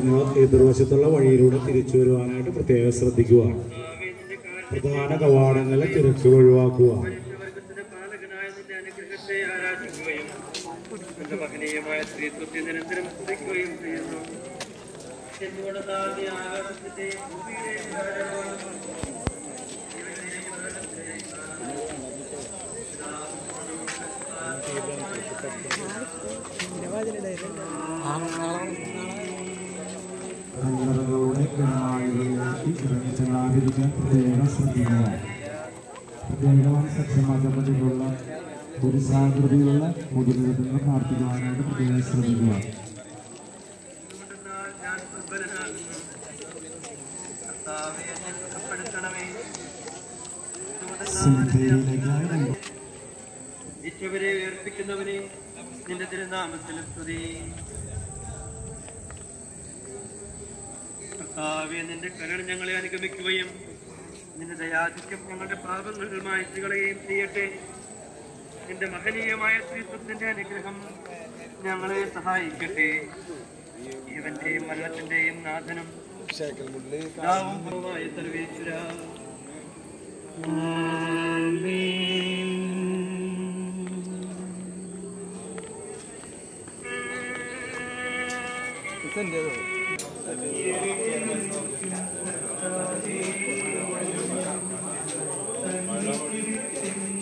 എതിർവശത്തുള്ള വഴിയിലൂടെ തിരിച്ചു വരുവാനായിട്ട് പ്രത്യേകം ശ്രദ്ധിക്കുക പ്രധാന കവാടങ്ങളെ തിരക്ക് ഒഴിവാക്കുക മനുഷ്യവർഗത്തിന്റെ പാലകനായ നിന്റെ അനുഗ്രഹത്തെ ആരാധിക്കുകയും നിന്റെ മഹനീയമായ സ്ത്രീത്വത്തെ നിരന്തരം സ്തുതിക്കുകയും ചെയ്യുന്നു എന്തുകൊണ്ടെന്നാൽ നീ ആകാശത്തിന്റെയും ഭൂമിയുടെയും രാജാവാകുന്നു. കല്ലറകളുടെ ഗണനാളികളിലേക്ക് ഇറങ്ങിച്ചെല്ലാതിരിക്കാൻ പ്രത്യേകം ശ്രദ്ധിക്കുക പ്രത്യേകമായി സജ്ജമാക്കപ്പെട്ടിട്ടുള്ള ഒരു സാകൃതിയുള്ള മുതലെടുക്കുന്ന പ്രാർത്ഥിക്കുവാനായിട്ട് പ്രത്യേകം ശ്രദ്ധിക്കുക എന്തുകൊണ്ടെന്നാൽ ഞാൻ ദുർബലനാകുന്നു കർത്താവേ എന്നെ സുഖപ്പെടുത്തണമേ എന്തുകൊണ്ടെന്നാൽ സെമിത്തേരിയിലേക്കായി നമ്മൾ ഇച്ചവരെ ഉയർപ്പിക്കുന്നവനെ നിന്റെ തിരുനാമത്തിൽ സ്തുതി കർത്താവെ നിന്റെ കരുണ ഞങ്ങളെ അനുഗമിക്കുകയും നിന്റെ ദയാധിക്യം ഞങ്ങളുടെ പാപങ്ങൾ മായ്ച്ചുകളയുകയും ചെയ്യട്ടെ നിന്റെ മഹനീയമായ സ്ത്രീത്വത്തിന്റെ അനുഗ്രഹം ഞങ്ങളെ സഹായിക്കട്ടെ ഇവന്റെയും മരണത്തിന്റെയും നാഥനും പിതാവും പുത്രനുമായ സർവേശ്വര ും